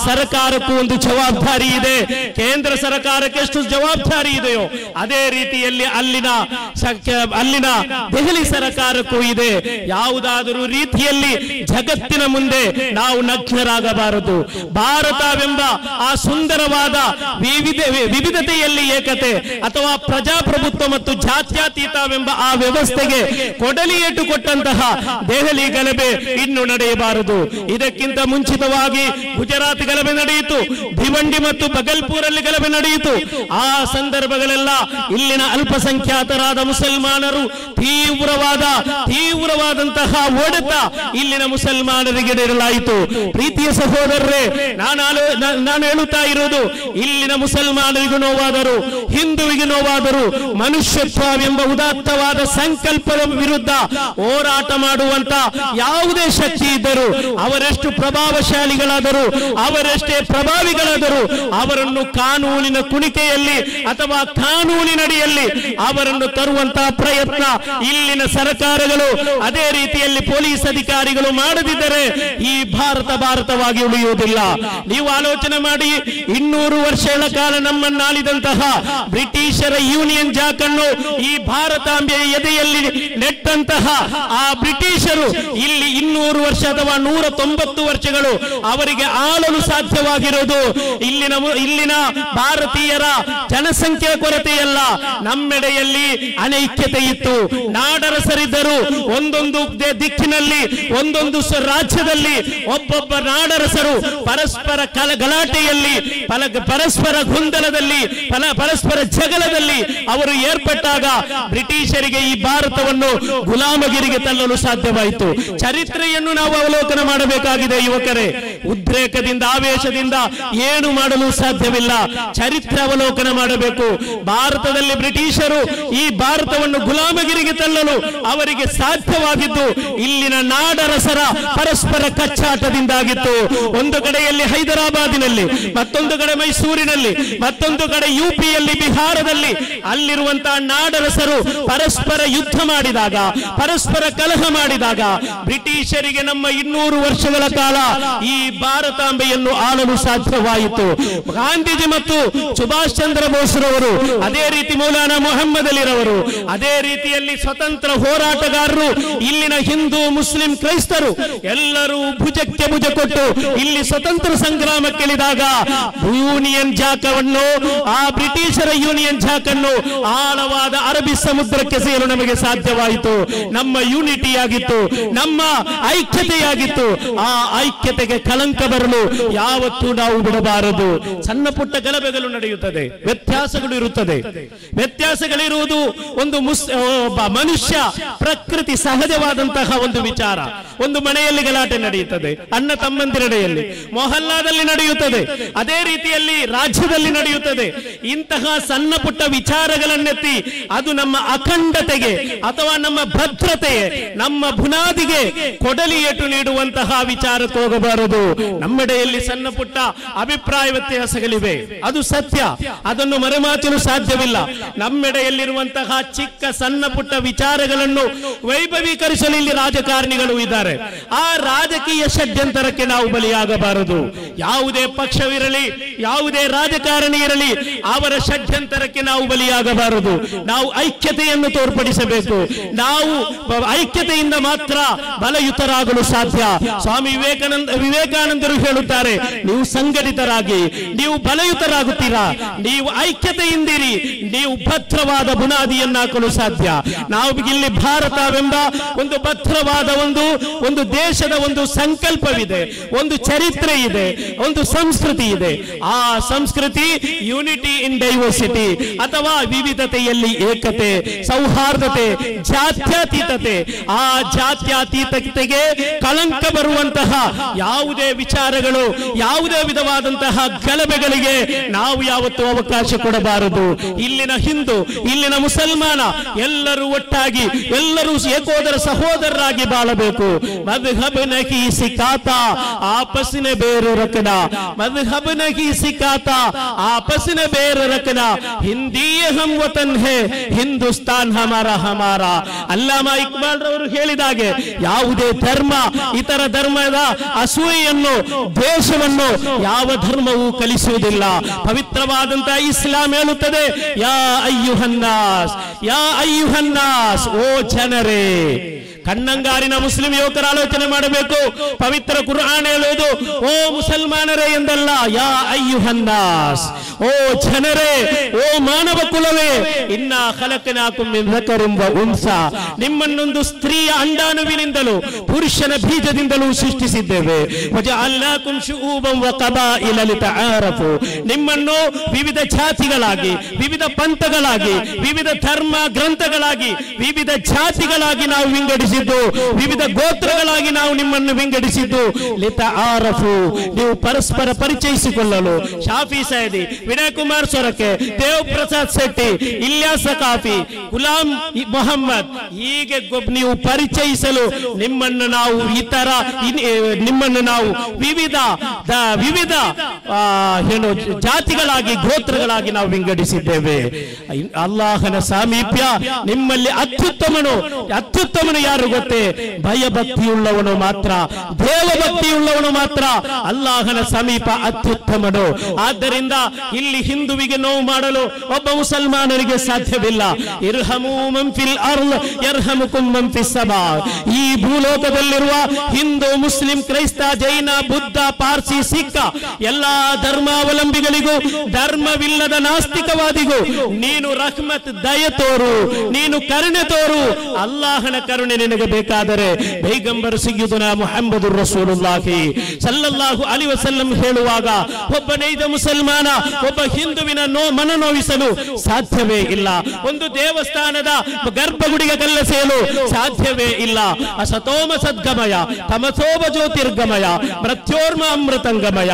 [SPEAKER 1] ಸರ್ಕಾರಕ್ಕೂ ಒಂದು ಜವಾಬ್ದಾರಿ ಇದೆ ಕೇಂದ್ರ ಸರ್ಕಾರಕ್ಕೆ ಎಷ್ಟು ಜವಾಬ್ದಾರಿ ಇದೆಯೋ ಅದೇ ರೀತಿಯಲ್ಲಿ ಅಲ್ಲಿನ ಸಕ- ಅಲ್ಲಿನ ದೆಹಲಿ ಸರ್ಕಾರಕ್ಕೂ ಇದೆ ಯಾವುದಾದರೂ ರೀತಿಯಲ್ಲಿ ಜಗತ್ತಿನ ಮುಂದೆ ನಾವು ನಗ್ನರಾಗಬಾರದು ಭಾರತವೆಂಬ ಆ ಸುಂದರವಾದ ವಿವಿಧ ವಿವಿಧತೆಯಲ್ಲಿ ಏಕತೆ ಅಥವಾ ಪ್ರಜಾಪ್ರಭುತ್ವ ಮತ್ತು ಜಾತ್ಯತೀತವೆಂಬ ಆ ವ್ಯವಸ್ಥೆಗೆ ಕೊಡಲಿಯೇಟು ಕೊಟ್ಟಂತಹ ದೆಹಲಿ ಗಲಭೆ ಇನ್ನು ನಡೆಯಬಾರದು ಇದಕ್ಕಿಂತ ಮುಂಚಿತವಾಗಿ ಗುಜರಾತ್ ಗಲಭೆ ನಡೆಯಿತು ಭಿವಂಡಿ ಮತ್ತು ಬಗಲ್ಪುರಲ್ಲಿ ಗಲಭೆ ನಡೆಯಿತು ಆ ಸಂದರ್ಭಗಳೆಲ್ಲ ಇಲ್ಲಿನ ಅಲ್ಪಸಂಖ್ಯಾತರಾದ ಮುಸಲ್ಮಾನರು ತೀವ್ರವಾದ ತೀವ್ರವಾದಂತಹ ಹೊಡೆತ ಇಲ್ಲಿನ ಮುಸಲ್ಮಾನರಿಗೆ ನೀಡಲಾಯಿತು ಪ್ರೀತಿಯ ಸಹೋದರರೇ ನಾನು ಆಲೋ- ನಾ- ನಾನು ಹೇಳುತ್ತಾ ಇರುವುದು ಇಲ್ಲಿನ ಮುಸಲ್ಮಾನರಿಗೂ ನೋವಾದರು ಹಿಂದುವಿಗೆ ನೋವಾದರು ಮನುಷ್ಯತ್ವವೆಂಬ ಉದಾತ್ತವಾದ ಸಂಕಲ್ಪದ ವಿರುದ್ಧ ಹೋರಾಟ ಮಾಡುವಂತ ಯಾವುದೇ ಶಕ್ತಿ ಇದ್ದರು ಅವರೆಷ್ಟು ಪ್ರಭಾವಶಾಲಿಗಳಾದರು ಅವರೆಷ್ಟೇ ಪ್ರಭಾವಿಗಳಾದರು ಅವರನ್ನು ಕಾನೂನಿನ ಕುಣಿಕೆಯಲ್ಲಿ ಅಥವಾ ಕಾನೂನಿನಡಿಯಲ್ಲಿ ಅವರನ್ನು ತರುವಂತಹ ಪ್ರಯತ್ನ ಇಲ್ಲಿನ ಸರ್ಕಾರಗಳು ಅದೇ ರೀತಿಯಲ್ಲಿ ಪೊಲೀಸ್ ಅಧಿಕಾರಿಗಳು ಮಾಡದಿದ್ದರೆ ಈ ಭಾರತ ಭಾರತವಾಗಿ ಉಳಿಯುವುದಿಲ್ಲ ನೀವು ಆಲೋಚನೆ ಮಾಡಿ ಇನ್ನೂರು ವರ್ಷಗಳ ಕಾಲ ನಮ್ಮನ್ನಾಳಿದಂತಹ ಬ್ರಿಟಿಷರ ಯೂನಿಯನ್ ಜಾಕ್ ಅನ್ನು ಈ ಭಾರತಾಂಬೆಯ ಎದೆಯಲ್ಲಿ ನೆಟ್ಟಂತಹ ಆ ಬ್ರಿಟಿಷರು ಇಲ್ಲಿ ಇನ್ನೂರು ವರ್ಷ ಅಥವಾ ನೂರ ತೊಂಬತ್ತು ವರ್ಷಗಳು ಅವರಿಗೆ ಆಳಲು ಸಾಧ್ಯವಾಗಿರೋದು ಇಲ್ಲಿನ ಮು- ಇಲ್ಲಿನ ಭಾರತೀಯರ ಜನಸಂಖ್ಯೆ ಕೊರತೆಯಲ್ಲ ನಮ್ಮೆಡೆಯಲ್ಲಿ ಅನೈಕ್ಯತೆ ಇತ್ತು ನಾಡರಸರಿದ್ದರು ಒಂದೊಂದು ದೆ- ದಿಕ್ಕಿನಲ್ಲಿ ಒಂದೊಂದು ಸ- ರಾಜ್ಯದಲ್ಲಿ ಒಬ್ಬೊಬ್ಬ ನಾಡರಸರು ಪರಸ್ಪರ ಕಲ ಗಲಾಟೆಯಲ್ಲಿ ಪಲ ಪರಸ್ಪರ ಗೊಂದಲದಲ್ಲಿ ಪಲ ಪರಸ್ಪರ ಜಗಳದಲ್ಲಿ ಅವರು ಏರ್ಪಟ್ಟಾಗ ಬ್ರಿಟಿಷರಿಗೆ ಈ ಭಾರತವನ್ನು ಗುಲಾಮಗಿರಿಗೆ ತಳ್ಳಲು ಸಾಧ್ಯವಾಯಿತು ಚರಿತ್ರೆಯನ್ನು ನಾವು ಅವಲೋಕನ ಮಾಡಬೇಕಾಗಿದೆ ಯುವಕರೇ ಉದ್ರೇಕದಿಂದ ಆವೇಶದಿಂದ ಏನು ಮಾಡಲು ಸಾಧ್ಯವಿಲ್ಲ ಚರಿತ್ರೆ ಅವಲೋಕನ ಮಾಡಬೇಕು ಭಾರತದಲ್ಲಿ ಬ್ರಿಟಿಷರು ಈ ಭಾರತವನ್ನು ಗುಲಾಮಗಿರಿಗೆ ತಳ್ಳಲು ಅವರಿಗೆ ಸಾಧ್ಯವಾಗಿದ್ದು ಇಲ್ಲಿನ ನಾಡರಸರ ಪರಸ್ಪರ ಕಚ್ಚಾಟದಿಂದಾಗಿತ್ತು ಒಂದು ಕಡೆಯಲ್ಲಿ ಹೈದರಾಬಾದಿನಲ್ಲಿ ಮತ್ತೊಂದು ಕಡೆ ಮೈಸೂರಿನಲ್ಲಿ ಮತ್ತೊಂದು ಕಡೆ ಯುಪಿಯಲ್ಲಿ ಬಿಹಾರದಲ್ಲಿ ಅಲ್ಲಿರುವಂತಹ ನಾಡರಸರು ಪರಸ್ಪರ ಯುದ್ಧ ಮಾಡಿದಾಗ ಪರಸ್ಪರ ಕಲಹ ಮಾಡಿದಾಗ ಬ್ರಿಟಿಷರಿಗೆ ನಮ್ಮ ಇನ್ನೂರು ವರ್ಷಗಳ ಕಾಲ ಈ ಭಾರತಾಂಬೆಯನ್ನು ಆಳಲು ಸಾಧ್ಯವಾಯಿತು ಗಾಂಧೀಜಿ ಮತ್ತು ಸುಭಾಷ್ ಚಂದ್ರ ಬೋಸ್ರವರು ಅದೇ ರೀತಿ ಮೌಲಾನಾ ಮೊಹಮ್ಮದ್ ಅಲಿರವರು ಅದೇ ರೀತಿಯಲ್ಲಿ ಸ್ವತಂತ್ರ ಹೋರಾಟಗಾರರು ಇಲ್ಲಿನ ಹಿಂದೂ ಮುಸ್ಲಿಂ ಕ್ರೈಸ್ತರು ಎಲ್ಲರೂ ಭುಜಕ್ಕೆ ಭುಜ ಕೊಟ್ಟು ಇಲ್ಲಿ ಸ್ವತಂತ್ರ ಸಂಗ್ರಾಮಕ್ಕಿಳಿದಾಗ ಯೂನಿಯನ್ ಜಾಕವನ್ನು ಆ ಬ್ರಿಟಿಷರ ಯೂನಿಯನ್ ಜಾಕನ್ನು ಆಳವಾದ ಅರಬ್ಬಿ ಸಮುದ್ರಕ್ಕೆ ಸೇರಲು ನಮಗೆ ಸಾಧ್ಯವಾಯಿತು ನಮ್ಮ ಯೂನಿಟಿ ಆಗಿತ್ತು ನಮ್ಮ ಐಕ್ಯತೆಯಾಗಿತ್ತು ಆ ಐಕ್ಯತೆಗೆ ಕಳಂಕ ಬರಲು ಯಾವತ್ತೂ ನಾವು ಬಿಡಬಾರದು ಸಣ್ಣ ಪುಟ್ಟ ಗಲಭೆಗಳು ನಡೆಯುತ್ತದೆ ವ್ಯತ್ಯಾಸಗಳು ಇರುತ್ತದೆ ವ್ಯತ್ಯಾಸಗಳಿರುವುದು ಒಂದು ಮುಸ್ ಒಬ್ಬ ಮನುಷ್ಯ ಪ್ರಕೃತಿ ಸಹಜವಾದಂತಹ ಒಂದು ವಿಚಾರ ಒಂದು ಮನೆಯಲ್ಲಿ ಗಲಾಟೆ ನಡೆಯುತ್ತದೆ ಅಣ್ಣ ತಮ್ಮಂದಿರಡೆಯಲ್ಲಿ ಮೊಹಲ್ಲಾದಲ್ಲಿ ನಡೆಯುತ್ತದೆ ಅದೇ ರೀತಿಯಲ್ಲಿ ರಾಜ್ಯದಲ್ಲಿ ನಡೆಯುತ್ತದೆ ಇಂತಹ ಸಣ್ಣ ಪುಟ್ಟ ವಿಚಾರಗಳನ್ನೆತ್ತಿ ಅದು ನಮ್ಮ ಅಖಂಡತೆಗೆ ಅಥವಾ ನಮ್ಮ ಭದ್ರತೆಗೆ ನಮ್ಮ ಬುನಾದಿಗೆ ಕೊಡಲಿ ಏಟು ನೀಡುವಂತಹ ವಿಚಾರಕ್ಕೆ ಹೋಗಬಾರದು ನಮ್ಮೆಡೆಯಲ್ಲಿ ಸಣ್ಣ ಪುಟ್ಟ ಅಭಿಪ್ರಾಯ ವ್ಯತ್ಯಾಸಗಳಿವೆ ಅದು ಸತ್ಯ ಅದನ್ನು ಮರೆಮಾಚಲು ಸಾಧ್ಯವಿಲ್ಲ ನಮ್ಮೆಡೆಯಲ್ಲಿರುವಂತಹ ಚಿಕ್ಕ ಸಣ್ಣ ಪುಟ್ಟ ವಿಚಾರಗಳನ್ನು ವೈಭವೀಕರಿಸಲು ಇಲ್ಲಿ ರಾಜಕಾರಣಿಗಳು ಇದ್ದಾರೆ ಆ ರಾಜಕೀಯ ಷಡ್ಯಂತರಕ್ಕೆ ನಾವು ಬಲಿಯಾಗಬಾರದು ಯಾವುದೇ ಪಕ್ಷವಿರಲಿ ಯಾವುದೇ ರಾಜಕಾರಣಿ ಇರಲಿ ಅವರ ಷಡ್ಯಂತರಕ್ಕೆ ನಾವು ಬಲಿಯಾಗಬಾರದು ನಾವು ಐಕ್ಯತೆಯನ್ನು ತೋರ್ಪಡಿಸಬೇಕು ನಾವು ಬ- ಐಕ್ಯತೆಯಿಂದ ಮಾತ್ರ ಬಲಯುತರಾಗಲು ಸಾಧ್ಯ ಸ್ವಾಮಿ ವಿವೇಕಾನಂದ ವಿವೇಕಾನಂದರು ಹೇಳುತ್ತಾರೆ ನೀವು ಸಂಘಟಿತರಾಗಿ ನೀವು ಬಲಯುತರಾಗುತ್ತೀರಾ ನೀವು ಐಕ್ಯತೆಯಿಂದಿರಿ ನೀವು ಭದ್ರವಾದ ಬುನಾದಿಯನ್ನು ಹಾಕಲು ಸಾಧ್ಯ ನಾವು ಇಲ್ಲಿ ಭಾರತವೆಂಬ ಒಂದು ಭದ್ರವಾದ ಒಂದು ಒಂದು ದೇಶದ ಒಂದು ಸಂಕಲ್ಪವಿದೆ ಒಂದು ಚರಿತ್ರೆ ಇದೆ ಒಂದು ಸಂಸ್ಕೃತಿ ಇದೆ ಆ ಸಂಸ್ಕೃತಿ ಯೂನಿಟಿ ಇನ್ ಡೈವರ್ಸಿಟಿ ಅಥವಾ ವಿವಿಧತೆಯಲ್ಲಿ ಏಕತೆ ಸೌಹಾರ್ದತೆ ಜಾತ್ಯತೀತತೆ ಆ ಜಾತ್ಯತೀತತೆಗೆ ಕಳಂಕ ಬರುವಂತಹ ಯಾವುದೇ ವಿಚಾರಗಳು ಯಾವುದೇ ವಿಧವಾದಂತಹ ಗಲಭೆಗಳಿಗೆ ನಾವು ಯಾವತ್ತೂ ಅವಕಾಶ ಕೊಡಬಾರದು ಇಲ್ಲಿನ ಹಿಂದೂ ಇಲ್ಲಿನ ಮುಸಲ್ಮಾನ ಎಲ್ಲರೂ ಒಟ್ಟಾಗಿ ಎಲ್ಲರೂ ಏಕೋದರ ಸಹೋದರರಾಗಿ ಬಾಳಬೇಕು ಮದ್ಹಬ್ ನಹಿ ಸಿಕಾತಾ ಆಪಸ್ಸಿನ ಬೇರು ರಕನ मजहब नहीं सिखाता आपस में बेर रखना हिंदी हम वतन है ಹಿಂದೂಸ್ತಾನ್ ಹಮಾರ ಹಮಾರ ಅಲ್ಲಾಮ ಇಕ್ಬಾಲ್ ರವರು ಹೇಳಿದಾಗೆ ಯಾವುದೇ ಧರ್ಮ ಇತರ ಧರ್ಮದ ಅಸೂಯೆಯ ಅಸೂಯೆಯನ್ನು ದ್ವೇಷವನ್ನು ಯಾವ ಧರ್ಮವೂ ಕಲಿಸುವುದಿಲ್ಲ ಪವಿತ್ರವಾದಂತಹ ಇಸ್ಲಾಂ ಹೇಳುತ್ತದೆ ಯಾ ಅಯ್ಯುಹನ್ನಾಸ್ ಯಾ ಅಯ್ಯುಹನ್ನಾಸ್ ಓ ಜನರೇ ಕಣ್ಣಂಗಾರಿನ ಮುಸ್ಲಿಂ ಯುವಕರ ಆಲೋಚನೆ ಮಾಡಬೇಕು ಪವಿತ್ರ ಕುರ್ಆನ್ ಹೇಳುವುದು ಓ ಮುಸಲ್ಮಾನರೇ ಎಂದಲ್ಲ ಯಾ ಅಯ್ಯುಹನ್ನಾಸ್ ಓ ಜನರೇ ಓ ಮಾನವ ಕುಲವೇ ಇನ್ನ ಖಲಕನಾಕುಂ ಮಿನ್ ذكرٍ وأنثى ನಿಮ್ಮನ್ನೊಂದು ಸ್ತ್ರೀಯ ಅಂಡಾಣುವಿನಿಂದಲೂ ಪುರುಷನ ಬೀಜದಿಂದಲೂ ಸೃಷ್ಟಿಸಿದ್ದೇವೆ ವಜಅಲ್ನಾಕುಂ ಶುಊಬಂ ವಕಬಾಯಿಲ ಲಿತಆರಫು ನಿಮ್ಮನ್ನು ವಿವಿಧ ಜಾತಿಗಳಾಗಿ ವಿವಿಧ ಪಂಥಗಳಾಗಿ ವಿವಿಧ ಧರ್ಮ ಗ್ರಂಥಗಳಾಗಿ ವಿವಿಧ ಜಾತಿಗಳಾಗಿ ನಾವು ವಿಂಗಡಿಸಿದ್ದು ವಿವಿಧ ಗೋತ್ರಗಳಾಗಿ ನಾವು ನಿಮ್ಮನ್ನು ವಿಂಗಡಿಸಿದ್ದು ಲಿತ ಆರಫು ನೀವು ಪರಸ್ಪರ ಪರಿಚಯಿಸಿಕೊಳ್ಳಲು ಶಾಫಿ ಸೈದಿ ವಿನಯ್ ಕುಮಾರ್ ಸೊರಕೆ ದೇವ್ ಪ್ರಸಾದ್ ಶೆಟ್ಟಿ ಇಲ್ಯಾಸ ಕಾಫಿ ಗುಲಾಂ ಇ- ಮೊಹಮ್ಮದ್ ಹೀಗೆ ಗೊ- ನೀವು ಪರಿಚಯಿಸಲು ನಿಮ್ಮನ್ನು ನಾವು ಇತರ ಇನ್- ಏ, ನಿಮ್ಮನ್ನು ನಾವು ವಿವಿಧ ದ- ವಿವಿಧ ಆ, ಏನು ಜಾತಿಗಳಾಗಿ ಗೋತ್ರಗಳಾಗಿ ನಾವು ವಿಂಗಡಿಸಿದ್ದೇವೆ ಇನ್- ಅಲ್ಲಾಹನ ಸಾಮೀಪ್ಯ ನಿಮ್ಮಲ್ಲಿ ಅತ್ಯುತ್ತಮನು ಅತ್ಯುತ್ತಮನು ಯಾರು ಗೊತ್ತೇ ಭಯಭಕ್ತಿಯುಳ್ಳವನು ಮಾತ್ರ ದೇವಭಕ್ತಿಯುಳ್ಳವನು ಮಾತ್ರ ಅಲ್ಲಾಹನ ಸಮೀಪ ಅತ್ಯುತ್ತಮನು ಆದ್ದರಿಂದ ಇಲ್ಲಿ ಹಿಂದುವಿಗೆ ನೋವು ಮಾಡಲು ಒಬ್ಬ ಮುಸಲ್ಮಾನನಿಗೆ ಸಾಧ್ಯವಿಲ್ಲ ಇರ್ಹಮು ಮಂಫಿಲ್ ಅರ್ಲ್ ಯರ್ಹಮುಕುಂ ಮಂಫಿಸ್ ಸಮಾ ಈ ಭೂಲೋಕದಲ್ಲಿರುವ ಹಿಂದೂ ಮುಸ್ಲಿಂ ಕ್ರೈಸ್ತ ಜೈನ ಬುದ್ಧ ಪಾರ್ಸಿ ಸಿಖ್ ಎಲ್ಲಾ ಧರ್ಮಾವಲಂಬಿಗಳಿಗೂ ಧರ್ಮವಿಲ್ಲದ ನಾಸ್ತಿಕವಾದಿಗೂ ನೀನು ರಹ್ಮತ್ ದಯ ತೋರು ನೀನು ಕರುಣೆ ತೋರು ಅಲ್ಲಾಹನ ಕರುಣೆ ನಿನಗೆ ಬೇಕಾದರೆ ಪೈಗಂಬರ್ ಸಿಗ್ಯುದನ ಮುಹಮ್ಮದು ರಸೂಲುಲ್ಲಾಹಿ ಸಲ್ಲಲ್ಲಾಹು ಅಲಿ ವಸಲ್ಲಂ ಹೇಳುವಾಗ ಒಬ್ಬ ನೈಜ ಮುಸಲ್ಮಾನ ಒಬ್ಬ ಹಿಂದುವಿನ ನೋ ಮನನೋವಿಸಲು ಸಾಧ್ಯವೇ ಇಲ್ಲ ಒಂದು ದೇವಸ್ಥಾನದ ಗರ್ಭಗುಡಿಗೆ ಕಲ್ಲಸೆಯಲು ಸಾಧ್ಯವೇ ಇಲ್ಲ ಅಸತೋಮ ಸದ್ಗಮಯ ತಮಸೋಮ ಜ್ಯೋತಿರ್ಗಮಯ ಮೃತ್ಯೋರ್ಮ ಅಮೃತಂಗಮಯ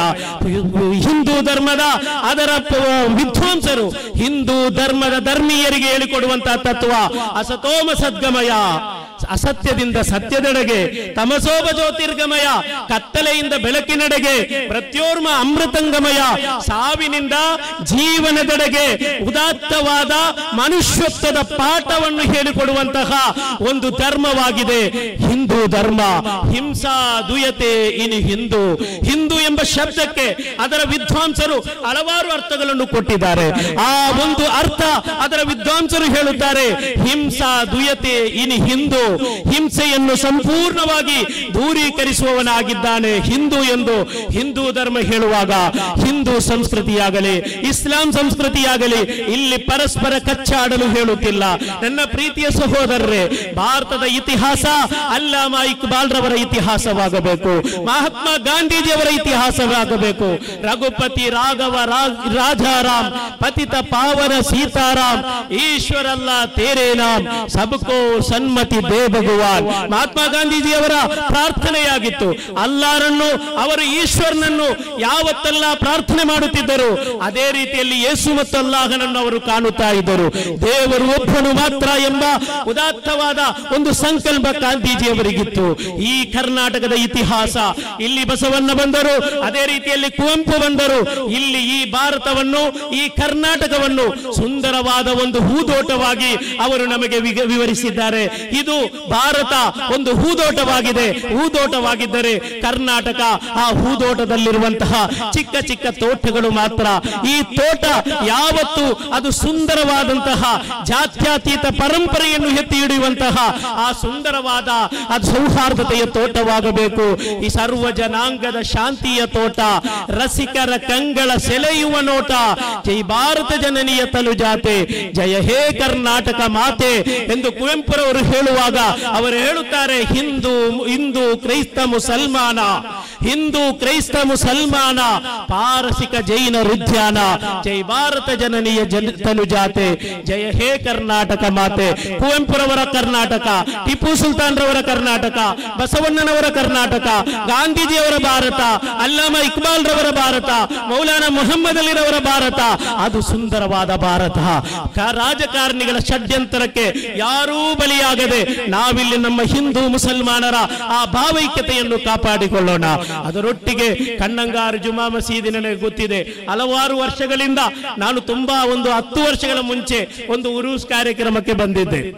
[SPEAKER 1] ಹಿಂದೂ ಧರ್ಮದ ಅದರ ಪ- ವಿದ್ವಾಂಸರು ಹಿಂದೂ ಧರ್ಮದ ಧರ್ಮೀಯರಿಗೆ ಹೇಳಿಕೊಡುವಂತಹ ತತ್ವ ಅಸತೋಮ ಸದ್ಗಮಯ ಅಸತ್ಯದಿಂದ ಸತ್ಯದೆಡೆಗೆ ತಮಸೋಬ ಜ್ಯೋತಿರ್ಗಮಯ ಕತ್ತಲೆಯಿಂದ ಬೆಳಕಿನೆಡೆಗೆ ಪ್ರತ್ಯೋರ್ಮ ಅಮೃತಂಗಮಯ ಸಾವಿನಿಂದ ಜೀವನದೆಡೆಗೆ ಉದಾತ್ತವಾದ ಮನುಷ್ಯತ್ವದ ಪಾಠವನ್ನು ಹೇಳಿಕೊಡುವಂತಹ ಒಂದು ಧರ್ಮವಾಗಿದೆ ಹಿಂದೂ ಧರ್ಮ ಹಿಂಸಾ ದುಯತೆ ಇನಿ ಹಿಂದೂ ಹಿಂದೂ ಎಂಬ ಶಬ್ದಕ್ಕೆ ಅದರ ವಿದ್ವಾಂಸರು ಹಲವಾರು ಅರ್ಥಗಳನ್ನು ಕೊಟ್ಟಿದ್ದಾರೆ ಆ ಒಂದು ಅರ್ಥ ಅದರ ವಿದ್ವಾಂಸರು ಹೇಳುತ್ತಾರೆ ಹಿಂಸಾ ದುಯತೆ ಇನಿ ಹಿಂದೂ ಹಿಂಸೆಯನ್ನು ಸಂಪೂರ್ಣವಾಗಿ ದೂರೀಕರಿಸುವವನಾಗಿದ್ದಾನೆ ಹಿಂದೂ ಎಂದು ಹಿಂದೂ ಧರ್ಮ ಹೇಳುವಾಗ ಹಿಂದೂ ಸಂಸ್ಕೃತಿಯಾಗಲಿ ಇಸ್ಲಾಂ ಸಂಸ್ಕೃತಿಯಾಗಲಿ ಇಲ್ಲಿ ಪರಸ್ಪರ ಕಚ್ಚಾಡಲು ಹೇಳುತ್ತಿಲ್ಲ ನನ್ನ ಪ್ರೀತಿಯ ಸಹೋದರರೇ ಭಾರತದ ಇತಿಹಾಸ ಅಲ್ಲಾಮ ಇಕ್ಬಾಲ್ ರವರ ಇತಿಹಾಸವಾಗಬೇಕು ಮಹಾತ್ಮ ಗಾಂಧೀಜಿಯವರ ಇತಿಹಾಸವಾಗಬೇಕು ರಘುಪತಿ ರಾಘವ ರಾ- ರಾಜಾರಾಮ್ ಪತಿತ ಪಾವನ ಸೀತಾರಾಮ್ ಈಶ್ವರಲ್ಲ ತೇರೇ ನಾಮ್ ಸಬ್ಕೋ ಸನ್ಮತಿ ದೇ ಭಗವಾನ್ ಮಹಾತ್ಮ ಗಾಂಧೀಜಿಯವರ ಪ್ರಾರ್ಥನೆಯಾಗಿತ್ತು ಅಲ್ಲಾರನ್ನು ಅವರು ಈಶ್ವರನನ್ನು ಯಾವತ್ತೆಲ್ಲ ಪ್ರಾರ್ಥನೆ ಮಾಡುತ್ತಿದ್ದರು ಅದೇ ರೀತಿಯಲ್ಲಿ ಯೇಸು ಮತ್ತು ಅಲ್ಲಾಹನನ್ನು ಅವರು ಕಾಣುತ್ತಾ ಇದ್ದರು ದೇವರು ಒಬ್ಬನು ಮಾತ್ರ ಎಂಬ ಉದಾತ್ತವಾದ ಒಂದು ಸಂಕಲ್ಪ ಗಾಂಧೀಜಿಯವರಿಗಿತ್ತು ಈ ಕರ್ನಾಟಕದ ಇತಿಹಾಸ ಇಲ್ಲಿ ಬಸವಣ್ಣ ಬಂದರು ಅದೇ ರೀತಿಯಲ್ಲಿ ಕುವೆಂಪು ಬಂದರು ಇಲ್ಲಿ ಈ ಭಾರತವನ್ನು ಈ ಕರ್ನಾಟಕವನ್ನು ಸುಂದರವಾದ ಒಂದು ಹೂದೋಟವಾಗಿ ಅವರು ನಮಗೆ ವಿಗ- ವಿವರಿಸಿದ್ದಾರೆ ಇದು ಭಾರತ ಒಂದು ಹೂದೋಟವಾಗಿದೆ ಹೂದೋಟವಾಗಿದ್ದರೆ ಕರ್ನಾಟಕ ಆ ಹೂದೋಟದಲ್ಲಿರುವಂತಹ ಚಿಕ್ಕ ಚಿಕ್ಕ ತೋಟಗಳು ಮಾತ್ರ ಈ ತೋಟ ಯಾವತ್ತು ಅದು ಸುಂದರವಾದಂತಹ ಜಾತ್ಯತೀತ ಪರಂಪರೆಯನ್ನು ಎತ್ತಿ ಹಿಡಿಯುವಂತಹ ಆ ಸುಂದರವಾದ ಅದು ಸೌಹಾರ್ದತೆಯ ತೋಟವಾಗಬೇಕು ಈ ಸರ್ವ ಜನಾಂಗದ ಶಾಂತಿಯ ತೋಟ ರಸಿಕರ ಕಂಗಳ ಸೆಳೆಯುವ ನೋಟ ಜೈ ಭಾರತ ಜನನಿಯ ತನುಜಾತೆ ಜಯ ಹೇ ಕರ್ನಾಟಕ ಮಾತೆ ಎಂದು ಕುವೆಂಪುರವರು ಹೇಳುವಾಗ ಅವರು ಹೇಳುತ್ತಾರೆ ಹಿಂದೂ ಹಿಂದೂ ಕ್ರೈಸ್ತ ಮುಸಲ್ಮಾನ ಹಿಂದೂ ಕ್ರೈಸ್ತ ಮುಸಲ್ಮಾನ ಪಾರಸಿಕ ಜೈನ ರುದ್ಯಾನ ಜೈ ಭಾರತ ಜನನಿಯ ಜನ ತನುಜಾತೆ ಜಯ ಹೇ ಕರ್ನಾಟಕ ಮಾತೆ ಕುವೆಂಪುರವರ ಕರ್ನಾಟಕ ಟಿಪ್ಪು ಸುಲ್ತಾನ್ ರವರ ಕರ್ನಾಟಕ ಬಸವಣ್ಣನವರ ಕರ್ನಾಟಕ ಗಾಂಧೀಜಿಯವರ ಭಾರತ ಅಲ್ಲಾಮ ಇಕ್ಬಾಲ್ ರವರ ಭಾರತ ಮೌಲಾನಾ ಮೊಹಮ್ಮದ್ ಅಲಿರವರ ಭಾರತ ಅದು ಸುಂದರವಾದ ಭಾರತ ಕ- ರಾಜಕಾರಣಿಗಳ ಷಡ್ಯಂತರಕ್ಕೆ ಯಾರೂ ಬಲಿಯಾಗದೆ ನಾವಿಲ್ಲಿ ನಮ್ಮ ಹಿಂದೂ ಮುಸಲ್ಮಾನರ ಆ ಭಾವೈಕ್ಯತೆಯನ್ನು ಕಾಪಾಡಿಕೊಳ್ಳೋಣ ಅದರೊಟ್ಟಿಗೆ ಕಣ್ಣಂಗಾರು ಜುಮಾ ಮಸೀದಿ ನನಗೆ ಗೊತ್ತಿದೆ ಹಲವಾರು ವರ್ಷಗಳಿಂದ ನಾನು ತುಂಬಾ ಒಂದು ಹತ್ತು ವರ್ಷಗಳ ಮುಂಚೆ ಒಂದು ಉರೂಸ್ ಕಾರ್ಯಕ್ರಮಕ್ಕೆ ಬಂದಿದ್ದೆ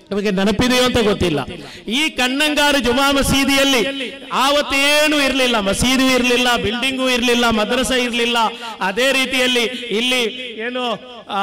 [SPEAKER 1] ನಿಮಗೆ ನೆನಪಿದೆಯೋ ಅಂತ ಗೊತ್ತಿಲ್ಲ ಈ ಕಣ್ಣಂಗಾರು ಜುಮಾ ಮಸೀದಿಯಲ್ಲಿ ಆವತ್ತೇನು ಇರಲಿಲ್ಲ ಮಸೀದಿ ಇರಲಿಲ್ಲ ಬಿಲ್ಡಿಂಗು ಇರಲಿಲ್ಲ ಮದ್ರಸ ಇರಲಿಲ್ಲ ಅದೇ ರೀತಿಯಲ್ಲಿ ಇಲ್ಲಿ ಏನು ಆ,